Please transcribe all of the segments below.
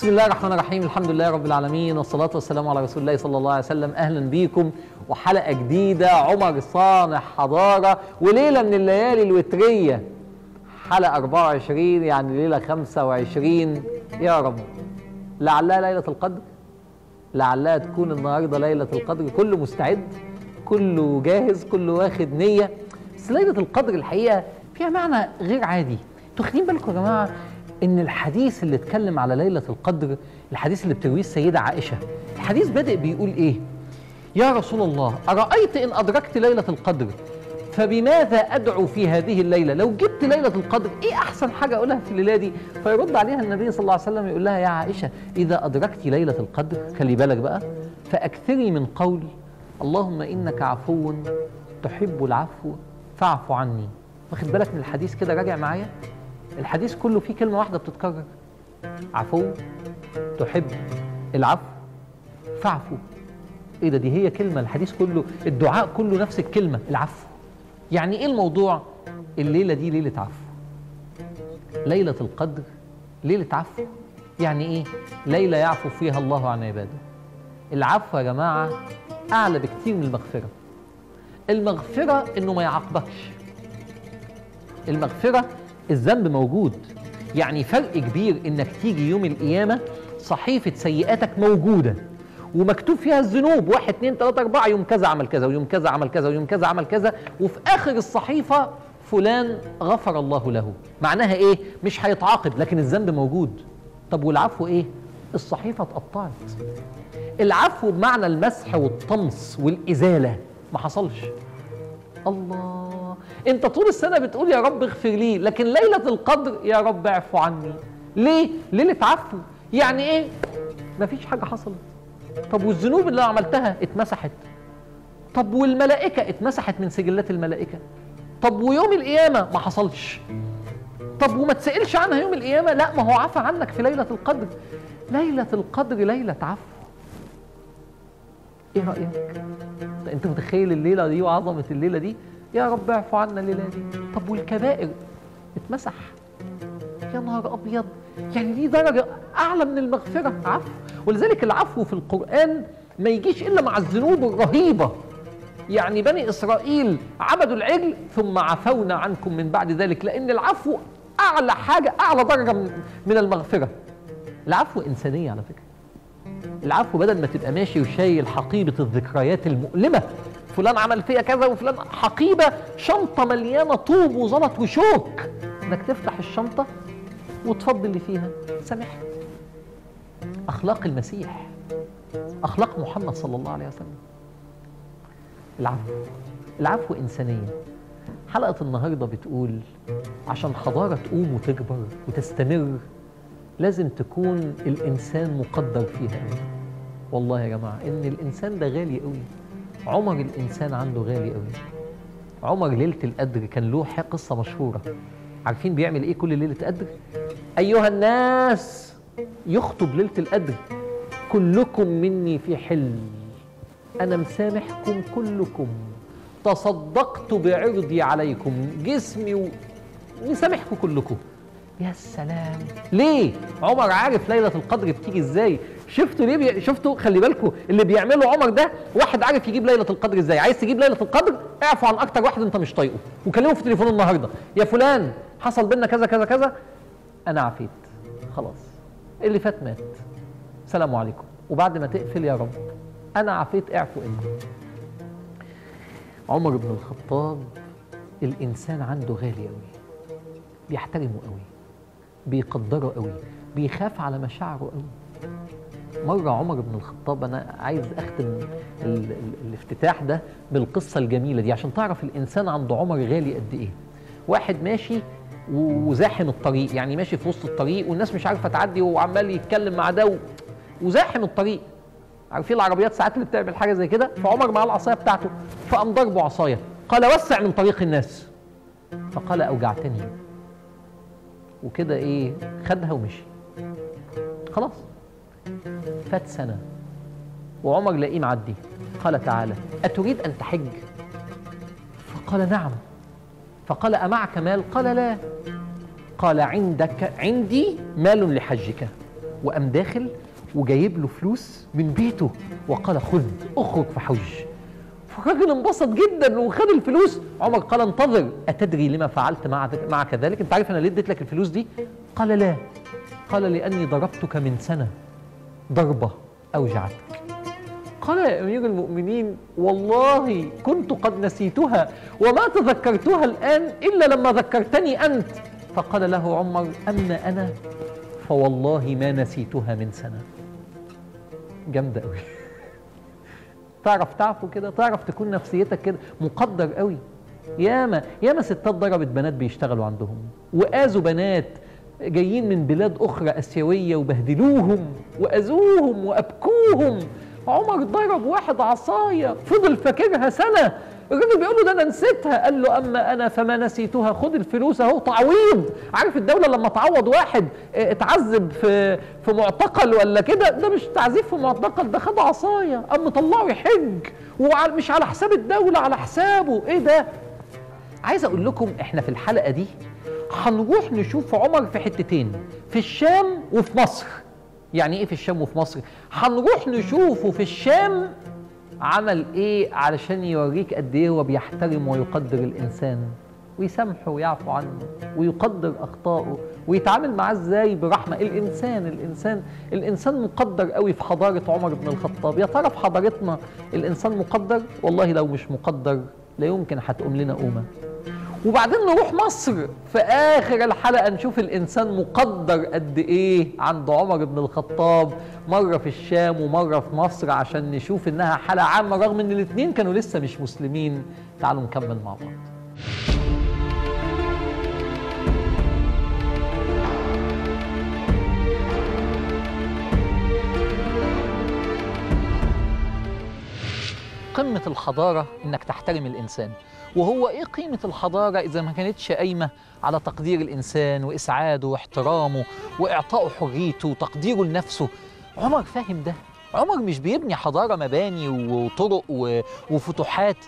بسم الله الرحمن الرحيم الحمد لله رب العالمين والصلاة والسلام على رسول الله صلى الله عليه وسلم أهلا بيكم وحلقة جديدة عمر صانع حضارة وليلة من الليالي الوترية حلقة 24 يعني ليلة 25 يا رب لعلها ليلة القدر لعلها تكون النهاردة ليلة القدر كله مستعد كله جاهز كله واخد نية بس ليلة القدر الحقيقة فيها معنى غير عادي انتوا واخدين بالكم يا جماعة ان الحديث اللي اتكلم على ليلة القدر الحديث اللي بترويه السيدة عائشة الحديث بادئ بيقول ايه يا رسول الله أرأيت إن أدركت ليلة القدر فبماذا أدعو في هذه الليلة لو جبت ليلة القدر إيه أحسن حاجة أقولها في الليلة دي فيرد عليها النبي صلى الله عليه وسلم يقول لها يا عائشة إذا أدركت ليلة القدر خلي بالك بقى فأكثري من قول اللهم إنك عفو تحب العفو فاعف عني واخد بالك من الحديث كده راجع معايا الحديث كله فيه كلمة واحدة بتتكرر عفو تحب العفو فاعفو ايه ده دي هي كلمة الحديث كله الدعاء كله نفس الكلمة العفو يعني ايه الموضوع الليلة دي ليلة عفو ليلة القدر ليلة عفو يعني ايه ليلة يعفو فيها الله عن عباده العفو يا جماعة أعلى بكتير من المغفرة المغفرة إنه ما يعاقبكش المغفرة الذنب موجود يعني فرق كبير إنك تيجي يوم القيامة صحيفة سيئاتك موجودة ومكتوب فيها الذنوب واحد اتنين تلاتة أربعة يوم كذا عمل كذا ويوم كذا عمل كذا ويوم كذا عمل كذا وفي آخر الصحيفة فلان غفر الله له معناها إيه؟ مش هيتعاقب لكن الذنب موجود طب والعفو إيه؟ الصحيفة اتقطعت العفو بمعنى المسح والطمس والإزالة ما حصلش الله انت طول السنة بتقول يا رب اغفر لي لكن ليلة القدر يا رب اعفو عني ليه؟ ليلة عفو يعني ايه؟ مفيش حاجة حصلت طب والذنوب اللي عملتها اتمسحت طب والملائكة اتمسحت من سجلات الملائكة طب ويوم القيامة ما حصلش طب وما تسألش عنها يوم القيامة لا ما هو عفى عنك في ليلة القدر ليلة القدر ليلة عفو ايه رأيك انت متخيل الليلة دي وعظمة الليلة دي يا رب اعفو عنا الليلة دي طب والكبائر اتمسح يا نهار ابيض يعني دي درجة اعلى من المغفرة عفو ولذلك العفو في القرآن ما يجيش الا مع الذنوب الرهيبة يعني بني اسرائيل عبدوا العجل ثم عفونا عنكم من بعد ذلك لان العفو اعلى حاجة اعلى درجة من, من المغفرة العفو انسانية على فكرة العفو بدل ما تبقى ماشي وشايل حقيبة الذكريات المؤلمة فلان عمل فيا كذا وفلان حقيبة شنطة مليانة طوب وزلط وشوك انك تفتح الشنطة وتفضي اللي فيها سامحت أخلاق المسيح أخلاق محمد صلى الله عليه وسلم العفو العفو إنسانية حلقة النهاردة بتقول عشان حضارة تقوم وتكبر وتستمر لازم تكون الإنسان مقدر فيها قوي والله يا جماعة إن الإنسان ده غالي قوي عمر الإنسان عنده غالي قوي عمر ليلة القدر كان له قصة مشهورة عارفين بيعمل إيه كل ليلة قدر؟ أيها الناس يخطب ليلة القدر كلكم مني في حل أنا مسامحكم كلكم تصدقت بعرضي عليكم جسمي و... مسامحكم كلكم يا سلام ليه عمر عارف ليله القدر بتيجي ازاي شفتوا ليه بي... شفتوا خلي بالكم اللي بيعمله عمر ده واحد عارف يجيب ليله القدر ازاي عايز تجيب ليله القدر اعفو عن اكتر واحد انت مش طايقه وكلمه في التليفون النهارده يا فلان حصل بينا كذا كذا كذا انا عفيت خلاص اللي فات مات سلام عليكم وبعد ما تقفل يا رب انا عفيت اعفو انت عمر بن الخطاب الانسان عنده غالي قوي بيحترمه قوي بيقدره قوي بيخاف على مشاعره قوي مرة عمر بن الخطاب أنا عايز أختم ال ال الافتتاح ده بالقصة الجميلة دي عشان تعرف الإنسان عند عمر غالي قد إيه واحد ماشي وزاحم الطريق يعني ماشي في وسط الطريق والناس مش عارفة تعدي وعمال يتكلم مع ده وزاحم الطريق عارفين العربيات ساعات اللي بتعمل حاجة زي كده فعمر معاه العصاية بتاعته فقام ضربه عصاية قال وسع من طريق الناس فقال أوجعتني وكده ايه خدها ومشي خلاص فات سنة وعمر لاقيه معدي قال تعالى أتريد أن تحج فقال نعم فقال أمعك مال قال لا قال عندك عندي مال لحجك وقام داخل وجايب له فلوس من بيته وقال خذ اخرج فحج فالراجل انبسط جدا وخد الفلوس عمر قال انتظر اتدري لما فعلت مع معك ذلك انت عارف انا ليه اديت لك الفلوس دي قال لا قال لاني ضربتك من سنه ضربه اوجعتك قال يا امير المؤمنين والله كنت قد نسيتها وما تذكرتها الان الا لما ذكرتني انت فقال له عمر اما انا فوالله ما نسيتها من سنه جامده قوي تعرف تعفو كده تعرف تكون نفسيتك كده مقدر قوي ياما ياما ستات ضربت بنات بيشتغلوا عندهم واذوا بنات جايين من بلاد اخرى اسيويه وبهدلوهم واذوهم وابكوهم عمر ضرب واحد عصايه فضل فاكرها سنه الراجل بيقول له ده انا نسيتها قال له اما انا فما نسيتها خد الفلوس اهو تعويض عارف الدوله لما تعوض واحد اه، اتعذب في في معتقل ولا كده ده مش تعذيب في معتقل ده خد عصايه قام مطلعه يحج ومش على حساب الدوله على حسابه ايه ده عايز اقول لكم احنا في الحلقه دي هنروح نشوف عمر في حتتين في الشام وفي مصر يعني ايه في الشام وفي مصر هنروح نشوفه في الشام عمل ايه علشان يوريك قد ايه هو بيحترم ويقدر الانسان ويسامحه ويعفو عنه ويقدر اخطائه ويتعامل معاه ازاي برحمه الانسان الانسان الانسان مقدر قوي في حضاره عمر بن الخطاب يا ترى في حضارتنا الانسان مقدر والله لو مش مقدر لا يمكن هتقوم لنا قومه وبعدين نروح مصر في اخر الحلقه نشوف الانسان مقدر قد ايه عند عمر بن الخطاب مره في الشام ومره في مصر عشان نشوف انها حلقه عامه رغم ان الاثنين كانوا لسه مش مسلمين تعالوا نكمل مع بعض قمة الحضارة إنك تحترم الإنسان وهو إيه قيمة الحضارة إذا ما كانتش قايمة على تقدير الإنسان وإسعاده واحترامه وإعطائه حريته وتقديره لنفسه عمر فاهم ده عمر مش بيبني حضارة مباني وطرق و- وفتوحات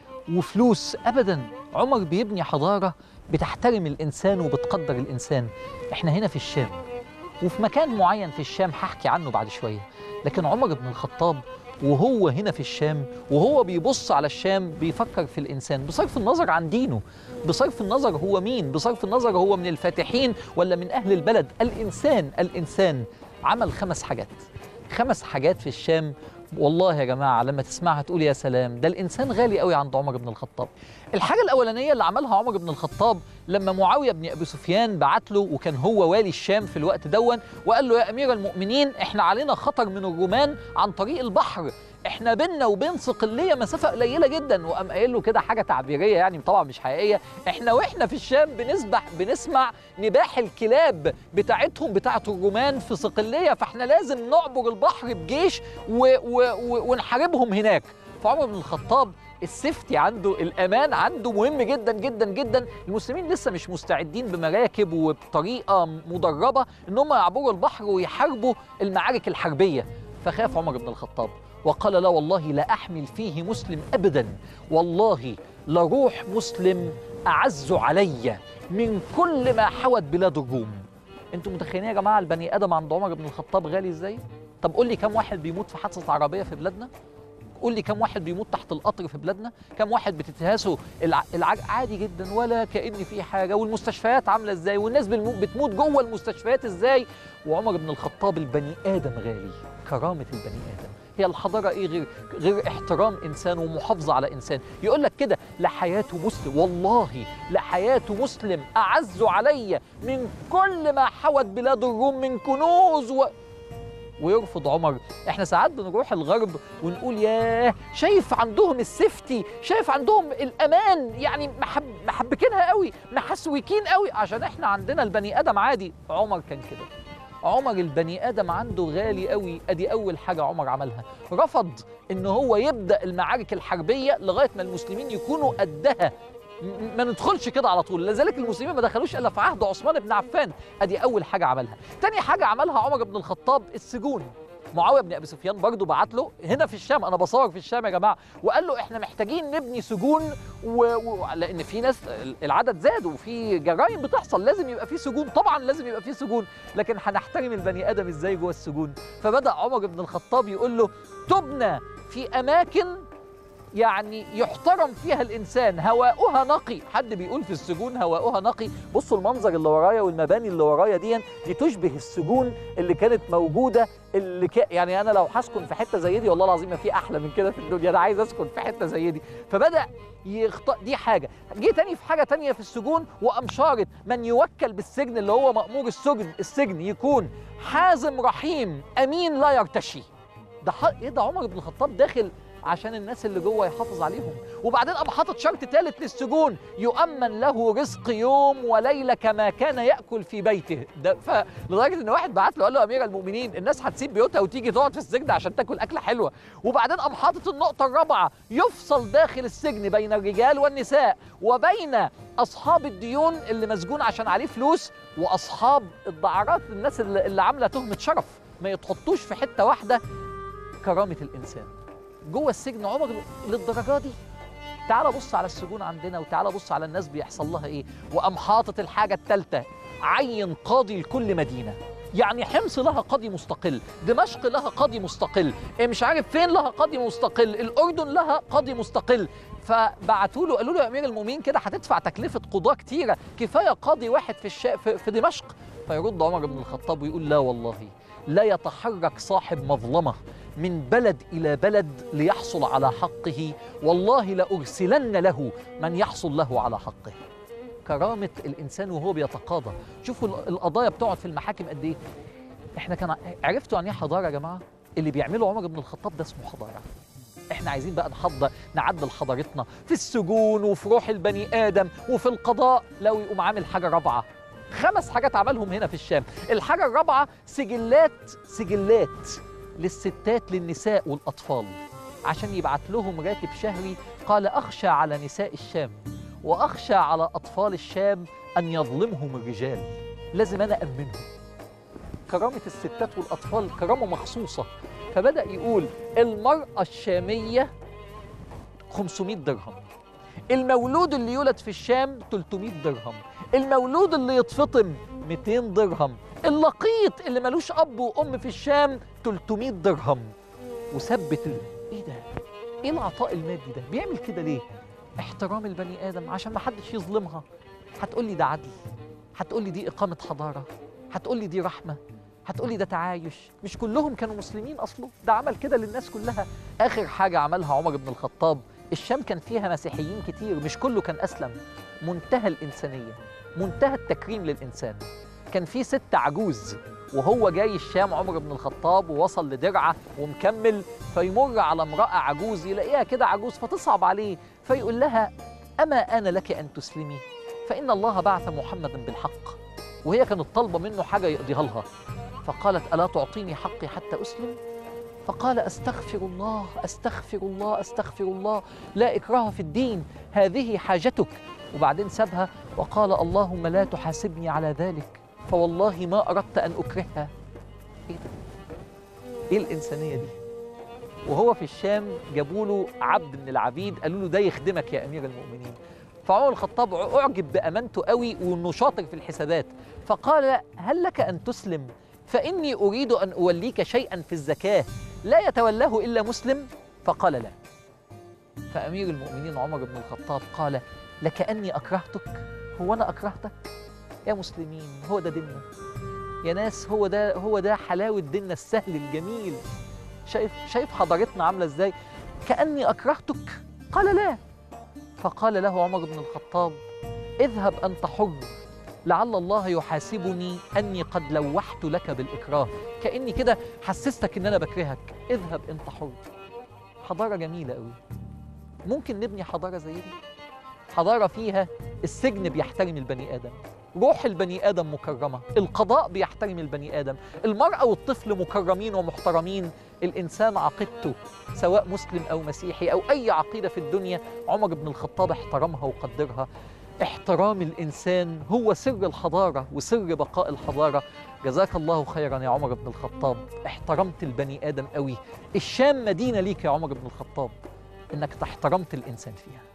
وفلوس أبدا عمر بيبني حضارة بتحترم الإنسان وبتقدر الإنسان إحنا هنا في الشام وفي مكان معين في الشام هحكي عنه بعد شوية لكن عمر بن الخطاب وهو هنا في الشام وهو بيبص على الشام بيفكر في الإنسان بصرف النظر عن دينه بصرف النظر هو مين بصرف النظر هو من الفاتحين ولا من أهل البلد الإنسان الإنسان عمل خمس حاجات خمس حاجات في الشام والله يا جماعة لما تسمعها تقول يا سلام ده الإنسان غالي قوي عند عمر بن الخطاب الحاجة الأولانية اللي عملها عمر بن الخطاب لما معاوية بن أبي سفيان بعت له وكان هو والي الشام في الوقت دون وقال له يا أمير المؤمنين إحنا علينا خطر من الرومان عن طريق البحر احنا بينا وبين صقليه مسافه قليله جدا وقام قايل له كده حاجه تعبيريه يعني طبعا مش حقيقيه احنا واحنا في الشام بنسبح بنسمع نباح الكلاب بتاعتهم بتاعه الرومان في صقليه فاحنا لازم نعبر البحر بجيش و و و ونحاربهم هناك فعمر بن الخطاب السيفتي عنده الامان عنده مهم جدا جدا جدا المسلمين لسه مش مستعدين بمراكب وبطريقه مدربه ان هم يعبروا البحر ويحاربوا المعارك الحربيه فخاف عمر بن الخطاب وقال لا والله لا احمل فيه مسلم ابدا والله لروح مسلم اعز علي من كل ما حوت بلاد الروم انتوا متخيلين يا جماعه البني ادم عند عمر بن الخطاب غالي ازاي طب قول لي كم واحد بيموت في حادثه عربيه في بلادنا قول لي كم واحد بيموت تحت القطر في بلادنا كم واحد بتتهاسه الع... الع... عادي جدا ولا كأن في حاجة والمستشفيات عاملة ازاي والناس بالمو... بتموت جوه المستشفيات ازاي وعمر بن الخطاب البني آدم غالي كرامة البني آدم هي الحضارة ايه غير غير احترام انسان ومحافظة على انسان يقول لك كده لحياة مسلم والله لحياة مسلم اعز علي من كل ما حوت بلاد الروم من كنوز و... ويرفض عمر احنا ساعات بنروح الغرب ونقول ياه شايف عندهم السيفتي شايف عندهم الامان يعني محب محبكينها قوي محسوكين قوي عشان احنا عندنا البني ادم عادي عمر كان كده عمر البني ادم عنده غالي قوي ادي اول حاجه عمر عملها رفض ان هو يبدا المعارك الحربيه لغايه ما المسلمين يكونوا قدها م- ما ندخلش كده على طول لذلك المسلمين ما دخلوش الا في عهد عثمان بن عفان ادي اول حاجه عملها تاني حاجه عملها عمر بن الخطاب السجون معاويه بن ابي سفيان برضه بعت له هنا في الشام انا بصور في الشام يا جماعه وقال له احنا محتاجين نبني سجون و... و... لان في ناس العدد زاد وفي جرائم بتحصل لازم يبقى في سجون طبعا لازم يبقى في سجون لكن هنحترم البني ادم ازاي جوه السجون فبدا عمر بن الخطاب يقول له تبنى في اماكن يعني يحترم فيها الانسان هواؤها نقي حد بيقول في السجون هواؤها نقي بصوا المنظر اللي ورايا والمباني اللي ورايا دي دي تشبه السجون اللي كانت موجوده اللي ك... يعني انا لو هسكن في حته زي دي والله العظيم ما في احلى من كده في الدنيا انا عايز اسكن في حته زي دي فبدا يخط... دي حاجه جه تاني في حاجه تانية في السجون وقام شارط من يوكل بالسجن اللي هو مامور السجن السجن يكون حازم رحيم امين لا يرتشي ده ح... ايه ده عمر بن الخطاب داخل عشان الناس اللي جوه يحافظ عليهم وبعدين قام حاطط شرط ثالث للسجون يؤمن له رزق يوم وليله كما كان ياكل في بيته ده فلدرجه ان واحد بعت له قال له امير المؤمنين الناس هتسيب بيوتها وتيجي تقعد في السجن عشان تاكل اكله حلوه وبعدين قام حاطط النقطه الرابعه يفصل داخل السجن بين الرجال والنساء وبين اصحاب الديون اللي مسجون عشان عليه فلوس واصحاب الدعارات الناس اللي, اللي عامله تهمه شرف ما يتحطوش في حته واحده كرامه الانسان جوه السجن عمر للدرجه دي تعال بص على السجون عندنا وتعال بص على الناس بيحصل لها ايه وقام حاطط الحاجه الثالثه عين قاضي لكل مدينه يعني حمص لها قاضي مستقل دمشق لها قاضي مستقل إيه مش عارف فين لها قاضي مستقل الاردن لها قاضي مستقل فبعتوا له قالوا له يا امير المؤمنين كده هتدفع تكلفه قضاه كتيره كفايه قاضي واحد في الشا... في, في دمشق فيرد عمر بن الخطاب ويقول لا والله لا يتحرك صاحب مظلمه من بلد الى بلد ليحصل على حقه والله لارسلن له من يحصل له على حقه كرامه الانسان وهو بيتقاضى شوفوا القضايا بتقعد في المحاكم قد ايه احنا كان عرفتوا يعني ايه حضاره يا جماعه اللي بيعمله عمر بن الخطاب ده اسمه حضاره احنا عايزين بقى نحضر نعدل حضارتنا في السجون وفي روح البني ادم وفي القضاء لو يقوم عامل حاجه رابعه خمس حاجات عملهم هنا في الشام الحاجه الرابعه سجلات سجلات للستات للنساء والاطفال عشان يبعت لهم راتب شهري قال اخشى على نساء الشام واخشى على اطفال الشام ان يظلمهم الرجال لازم انا امنهم كرامه الستات والاطفال كرامه مخصوصه فبدا يقول المراه الشاميه 500 درهم المولود اللي يولد في الشام 300 درهم المولود اللي يتفطم 200 درهم اللقيط اللي ملوش اب وام في الشام 300 درهم وثبت ال... ايه ده ايه العطاء المادي ده بيعمل كده ليه احترام البني ادم عشان ما حدش يظلمها هتقول لي ده عدل هتقول لي دي اقامه حضاره هتقول لي دي رحمه هتقول لي ده تعايش مش كلهم كانوا مسلمين اصله ده عمل كده للناس كلها اخر حاجه عملها عمر بن الخطاب الشام كان فيها مسيحيين كتير مش كله كان اسلم منتهى الانسانيه منتهى التكريم للانسان كان في ست عجوز وهو جاي الشام عمر بن الخطاب ووصل لدرعه ومكمل فيمر على امراه عجوز يلاقيها كده عجوز فتصعب عليه فيقول لها اما انا لك ان تسلمي فان الله بعث محمدا بالحق وهي كانت طالبه منه حاجه يقضيها لها فقالت الا تعطيني حقي حتى اسلم فقال استغفر الله استغفر الله استغفر الله لا اكراه في الدين هذه حاجتك وبعدين سابها وقال اللهم لا تحاسبني على ذلك فوالله ما اردت ان اكرهها ايه ده ايه الانسانيه دي وهو في الشام جابوا له عبد من العبيد قالوا له ده يخدمك يا امير المؤمنين فعمر الخطاب اعجب بامانته قوي وانه شاطر في الحسابات فقال هل لك ان تسلم فاني اريد ان اوليك شيئا في الزكاه لا يتولاه الا مسلم فقال لا فامير المؤمنين عمر بن الخطاب قال لكاني اكرهتك هو انا اكرهتك يا مسلمين هو ده ديننا يا ناس هو ده هو ده حلاوه ديننا السهل الجميل شايف شايف حضارتنا عامله ازاي كاني اكرهتك قال لا فقال له عمر بن الخطاب اذهب انت حر لعل الله يحاسبني اني قد لوحت لك بالاكراه كاني كده حسستك ان انا بكرهك اذهب انت حر حضاره جميله قوي ممكن نبني حضاره زي دي حضاره فيها السجن بيحترم البني ادم روح البني ادم مكرمه القضاء بيحترم البني ادم المراه والطفل مكرمين ومحترمين الانسان عقيدته سواء مسلم او مسيحي او اي عقيده في الدنيا عمر بن الخطاب احترمها وقدرها احترام الانسان هو سر الحضاره وسر بقاء الحضاره جزاك الله خيرا يا عمر بن الخطاب احترمت البني ادم قوي الشام مدينه ليك يا عمر بن الخطاب انك احترمت الانسان فيها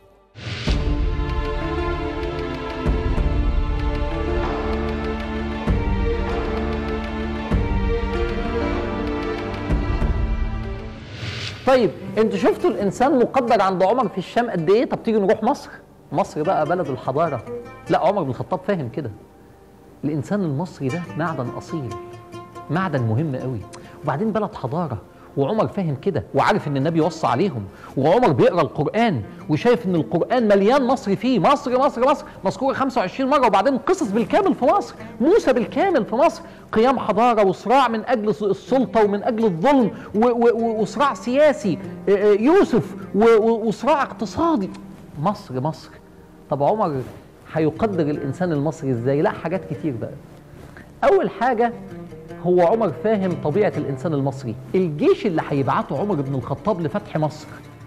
طيب انتوا شفتوا الانسان مقدر عند عمر في الشام قد ايه طب تيجي نروح مصر مصر بقى بلد الحضاره لا عمر بن الخطاب فاهم كده الانسان المصري ده معدن اصيل معدن مهم قوي وبعدين بلد حضاره وعمر فاهم كده وعارف ان النبي وصى عليهم وعمر بيقرا القران وشايف ان القران مليان مصر فيه مصر مصر مصر مذكوره 25 مره وبعدين قصص بالكامل في مصر موسى بالكامل في مصر قيام حضاره وصراع من اجل السلطه ومن اجل الظلم و- و- وصراع سياسي آه، آه، يوسف و- و- وصراع اقتصادي مصر مصر طب عمر هيقدر الانسان المصري ازاي لا حاجات كتير بقى اول حاجه هو عمر فاهم طبيعه الانسان المصري الجيش اللي هيبعته عمر بن الخطاب لفتح مصر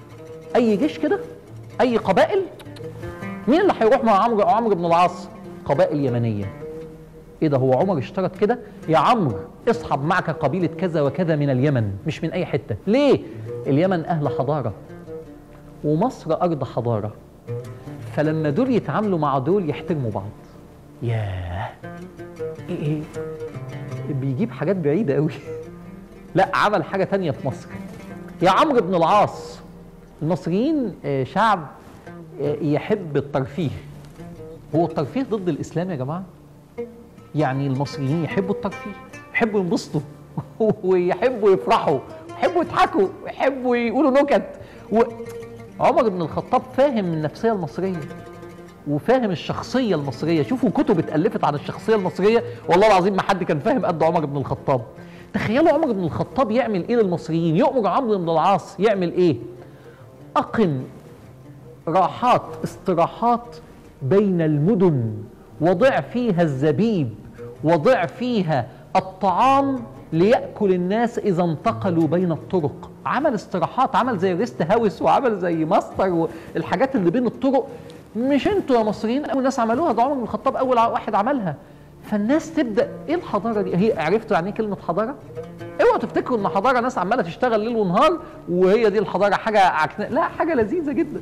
اي جيش كده اي قبائل مين اللي هيروح مع عمرو عمرو بن العاص قبائل يمنيه ايه ده هو عمر اشترط كده يا عمرو اصحب معك قبيله كذا وكذا من اليمن مش من اي حته ليه اليمن اهل حضاره ومصر ارض حضاره فلما دول يتعاملوا مع دول يحترموا بعض ياه ايه ايه بيجيب حاجات بعيدة قوي لا عمل حاجة تانية في مصر يا عمرو بن العاص المصريين آه، شعب آه، يحب الترفيه هو الترفيه ضد الإسلام يا جماعة يعني المصريين يحبوا الترفيه يحبوا ينبسطوا ويحبوا يفرحوا يحبوا يضحكوا يحبوا يقولوا نكت و... عمر بن الخطاب فاهم النفسية المصرية وفاهم الشخصية المصرية شوفوا كتب اتألفت عن الشخصية المصرية والله العظيم ما حد كان فاهم قد عمر بن الخطاب تخيلوا عمر بن الخطاب يعمل ايه للمصريين يؤمر عمرو بن العاص يعمل ايه أقم راحات استراحات بين المدن وضع فيها الزبيب وضع فيها الطعام ليأكل الناس إذا انتقلوا بين الطرق عمل استراحات عمل زي ريست هاوس وعمل زي ماستر والحاجات اللي بين الطرق مش انتوا يا مصريين اول ناس عملوها ده عمر بن الخطاب اول واحد عملها فالناس تبدا ايه الحضاره دي هي عرفتوا يعني ايه كلمه حضاره اوعوا تفتكروا ان حضاره ناس عماله تشتغل ليل ونهار وهي دي الحضاره حاجه عكنا لا حاجه لذيذه جدا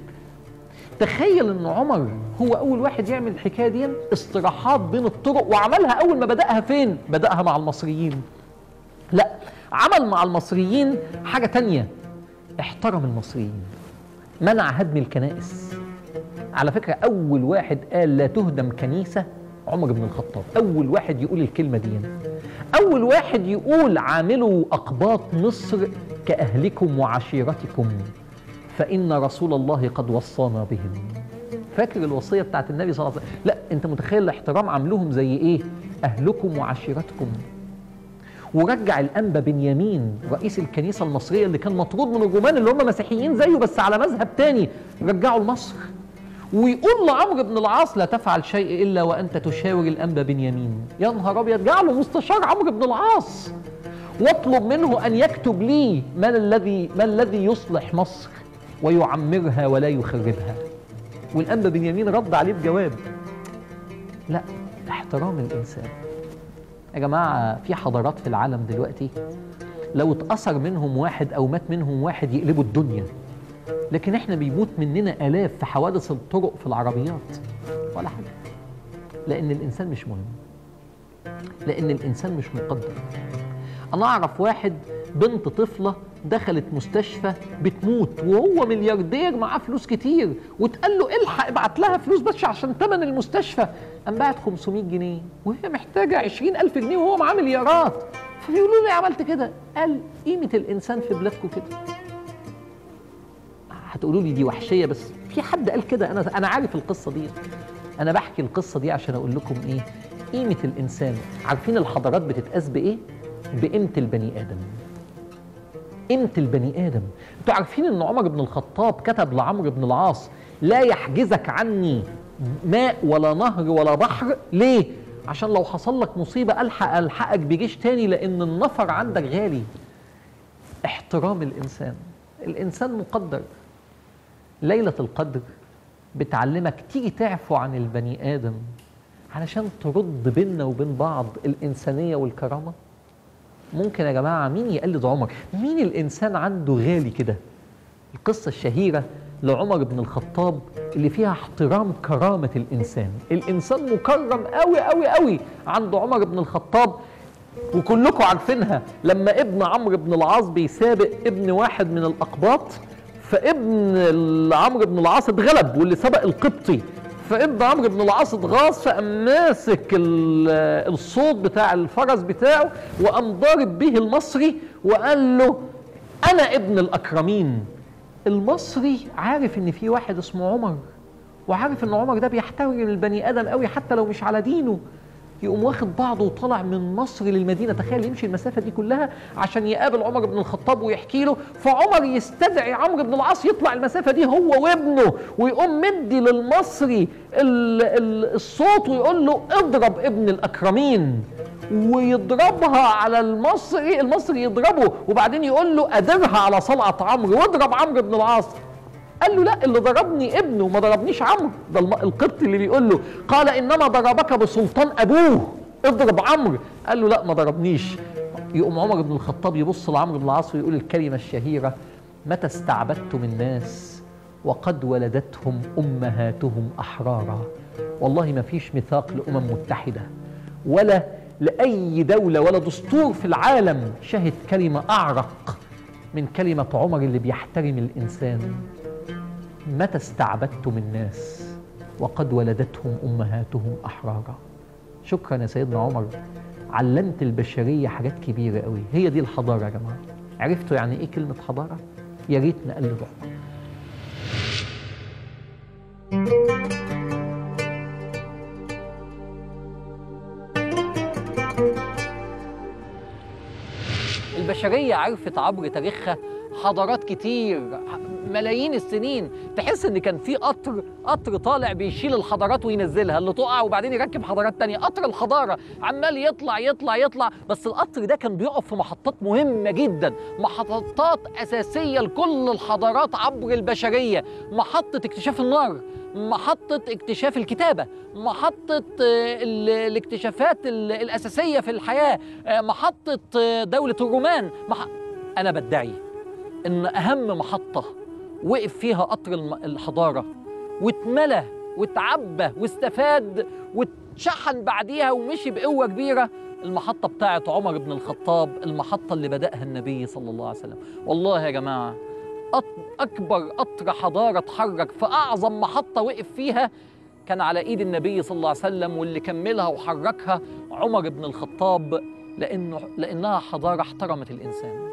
تخيل ان عمر هو اول واحد يعمل الحكايه دي استراحات بين الطرق وعملها اول ما بداها فين بداها مع المصريين لا عمل مع المصريين حاجه تانية احترم المصريين منع هدم الكنائس على فكره اول واحد قال لا تهدم كنيسه عمر بن الخطاب اول واحد يقول الكلمه دي اول واحد يقول عاملوا اقباط مصر كاهلكم وعشيرتكم فإن رسول الله قد وصانا بهم فاكر الوصية بتاعت النبي صلى الله عليه وسلم لا أنت متخيل الاحترام عاملوهم زي إيه أهلكم وعشيرتكم ورجع الأنبا بنيامين رئيس الكنيسة المصرية اللي كان مطرود من الرومان اللي هم مسيحيين زيه بس على مذهب تاني رجعه لمصر ويقول لعمرو بن العاص لا تفعل شيء الا وانت تشاور الانبا بنيامين يا نهار ابيض جعله مستشار عمرو بن العاص واطلب منه ان يكتب لي ما الذي ما الذي يصلح مصر ويعمرها ولا يخربها والانبا بنيامين رد عليه بجواب لا احترام الانسان يا جماعه في حضارات في العالم دلوقتي لو اتأثر منهم واحد او مات منهم واحد يقلبوا الدنيا لكن احنا بيموت مننا الاف في حوادث الطرق في العربيات ولا حاجه لان الانسان مش مهم لان الانسان مش مقدر انا اعرف واحد بنت طفله دخلت مستشفى بتموت وهو ملياردير معاه فلوس كتير واتقال له الحق ابعت لها فلوس بس عشان ثمن المستشفى قام باعت 500 جنيه وهي محتاجه 20000 جنيه وهو معاه مليارات فبيقولوا له ليه عملت كده؟ قال قيمه الانسان في بلادكم كده هتقولوا لي دي وحشيه بس في حد قال كده انا انا عارف القصه دي انا بحكي القصه دي عشان اقول لكم ايه قيمه الانسان عارفين الحضارات بتتقاس بايه بقيمه البني ادم قيمه البني ادم انتوا عارفين ان عمر بن الخطاب كتب لعمرو بن العاص لا يحجزك عني ماء ولا نهر ولا بحر ليه عشان لو حصل لك مصيبه الحق الحقك بجيش تاني لان النفر عندك غالي احترام الانسان الانسان مقدر ليله القدر بتعلمك تيجي تعفو عن البني ادم علشان ترد بيننا وبين بعض الانسانيه والكرامه ممكن يا جماعه مين يقلد عمر مين الانسان عنده غالي كده القصه الشهيره لعمر بن الخطاب اللي فيها احترام كرامه الانسان الانسان مكرم قوي قوي قوي عند عمر بن الخطاب وكلكم عارفينها لما ابن عمرو بن العاص بيسابق ابن واحد من الاقباط فابن عمرو بن العاص اتغلب واللي سبق القبطي فابن عمرو بن العاص اتغاظ فقام ماسك ال- الصوت بتاع الفرس بتاعه وقام ضارب به المصري وقال له انا ابن الاكرمين المصري عارف ان في واحد اسمه عمر وعارف ان عمر ده بيحترم البني ادم قوي حتى لو مش على دينه يقوم واخد بعضه وطلع من مصر للمدينه تخيل يمشي المسافه دي كلها عشان يقابل عمر بن الخطاب ويحكي له فعمر يستدعي عمرو بن العاص يطلع المسافه دي هو وابنه ويقوم مدي للمصري ال- ال- الصوت ويقول له اضرب ابن الاكرمين ويضربها على المصري المصري يضربه وبعدين يقول له ادرها على صلعه عمرو واضرب عمرو بن العاص قال له لا اللي ضربني ابنه ما ضربنيش عمرو ده الم- القبطي اللي بيقول له قال انما ضربك بسلطان ابوه اضرب عمرو قال له لا ما ضربنيش يقوم عمر بن الخطاب يبص لعمرو بن العاص ويقول الكلمه الشهيره متى استعبدتم الناس وقد ولدتهم امهاتهم احرارا والله ما فيش ميثاق لامم متحده ولا لاي دوله ولا دستور في العالم شهد كلمه اعرق من كلمه عمر اللي بيحترم الانسان متى استعبدتم الناس وقد ولدتهم امهاتهم احرارا شكرا يا سيدنا عمر علمت البشريه حاجات كبيره قوي هي دي الحضاره يا جماعه عرفتوا يعني ايه كلمه حضاره يا ريت نقلد عمر البشرية عرفت عبر تاريخها حضارات كتير ملايين السنين تحس ان كان في قطر قطر طالع بيشيل الحضارات وينزلها اللي تقع وبعدين يركب حضارات تانية قطر الحضارة عمال يطلع يطلع يطلع بس القطر ده كان بيقف في محطات مهمة جدا محطات أساسية لكل الحضارات عبر البشرية محطة اكتشاف النار محطة اكتشاف الكتابة محطة آه، ال- الاكتشافات ال- الأساسية في الحياة آه، محطة آه، دولة الرومان مح... أنا بدعي إن أهم محطة وقف فيها قطر الم- الحضارة واتملى واتعبى واستفاد واتشحن بعديها ومشي بقوة كبيرة المحطة بتاعت عمر بن الخطاب المحطة اللي بدأها النبي صلى الله عليه وسلم والله يا جماعة أط- أكبر قطر حضارة اتحرك في أعظم محطة وقف فيها كان على إيد النبي صلى الله عليه وسلم واللي كملها وحركها عمر بن الخطاب لأنه لأنها حضارة احترمت الإنسان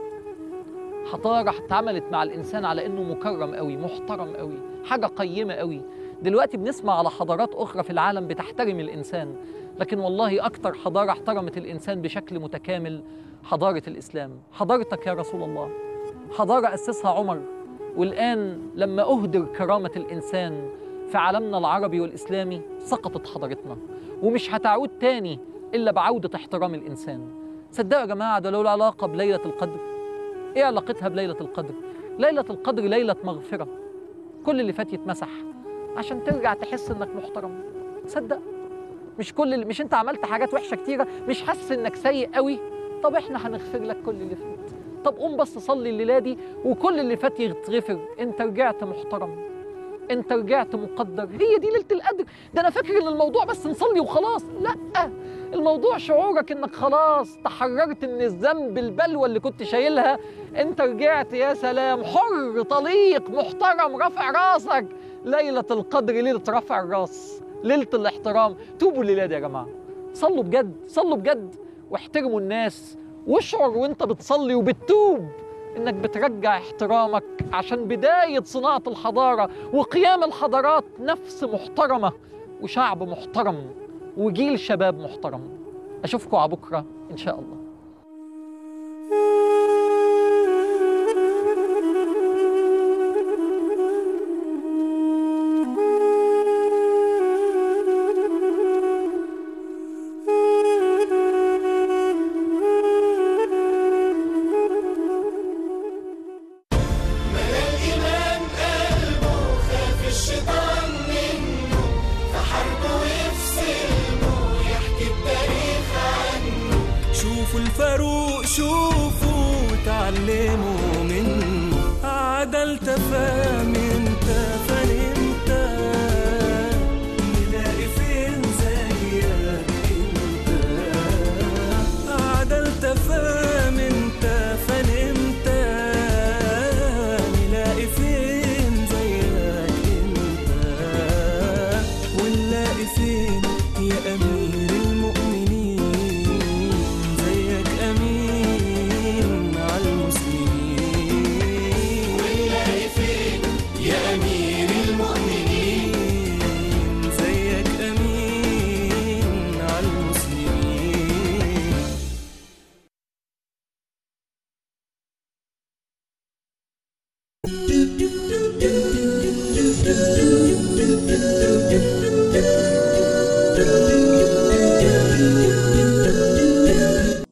حضارة اتعاملت مع الإنسان على إنه مكرم قوي محترم قوي حاجة قيمة قوي دلوقتي بنسمع على حضارات أخرى في العالم بتحترم الإنسان لكن والله أكتر حضارة احترمت الإنسان بشكل متكامل حضارة الإسلام حضارتك يا رسول الله حضارة أسسها عمر والآن لما أهدر كرامة الإنسان في عالمنا العربي والإسلامي سقطت حضارتنا ومش هتعود تاني إلا بعودة احترام الإنسان صدقوا يا جماعة ده له العلاقة بليلة القدر إيه علاقتها بليلة القدر؟ ليلة القدر ليلة مغفرة كل اللي فات يتمسح عشان ترجع تحس إنك محترم صدق مش كل اللي مش انت عملت حاجات وحشه كتيره مش حاسس انك سيء قوي طب احنا هنغفر لك كل اللي فات طب قوم بس صلي الليله دي وكل اللي فات يتغفر انت رجعت محترم انت رجعت مقدر هي دي ليله القدر ده انا فاكر ان الموضوع بس نصلي وخلاص لا الموضوع شعورك انك خلاص تحررت من الذنب البلوى اللي كنت شايلها انت رجعت يا سلام حر طليق محترم رافع راسك ليله القدر ليله رفع الراس ليله الاحترام توبوا الليله دي يا جماعه صلوا بجد صلوا بجد واحترموا الناس واشعر وانت بتصلي وبتتوب انك بترجع احترامك عشان بدايه صناعه الحضاره وقيام الحضارات نفس محترمه وشعب محترم وجيل شباب محترم اشوفكم على بكره ان شاء الله الإمام قلبه خاف الشيطان شوفوا الفاروق شوفوا تعلموا منه عدل تفاهم انت